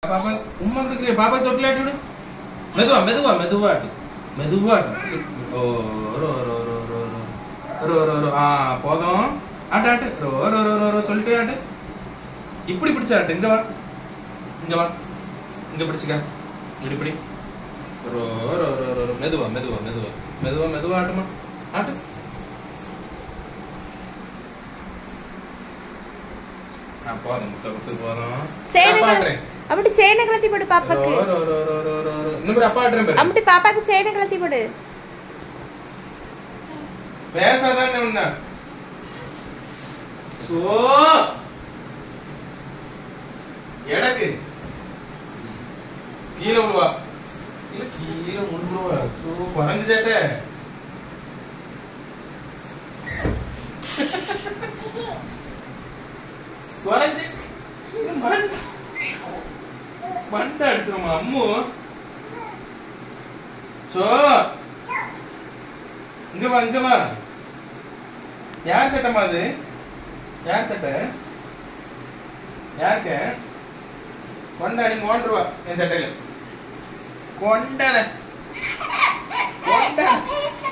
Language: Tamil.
பாப்பா உம்மா கொடுக்குறிய பாப்பா தொட்டிலாட்டி விடு மெதுவா மெதுவா மெதுவாட்டு மெதுவாட்டு ஓ ரோ ரோ ரோ ரோ ரோ ரோ ரோ ரோ ஆ போதும் ஆட்டு ஆட்டு ரோ ரோ ரோ ரோ ரோ சொல்லிட்டு ஆட்டு இப்படி பிடிச்ச ஆட்டு இங்க வா இங்க வா இங்க பிடிச்சுக்க இப்படி இப்படி ரோ ரோ ரோ ரோ ரோ மெதுவா மெதுவா மெதுவா மெதுவா மெதுவா ஆட்டுமா ஆட்டு ஆ போதும் முட்டை கொடுத்து போதும் செயினை அப்பா கல- ஆட்டுறேன். அப்படி செயினை கலத்தி போடு பாப்பாக்கு ரோ, ரோ, ரோ, ரோ, ரோ, ரோ, ரோ. இன்னும் ஒரு அப்பா ஆட்டுறேன் பாரு. அப்படி பாப்பாக்கு செயினை கலத்தி போடு பேசாதானே உன்ன. சோ. எடக்கு. கீழே விழுவா. இல்ல, கீழே விழுவா. சோ, குரங்கு சேட்டை. குரங்கு. இது மண்டை. மண்டை அடிச்சிருமா அம்மு சோ இங்க வா இங்க வா யார் சட்டமா அது யார் சட்டை யாருக்கு கொண்டாடி மூன்று ரூபா என் சட்டையில கொண்டாட கொண்டாட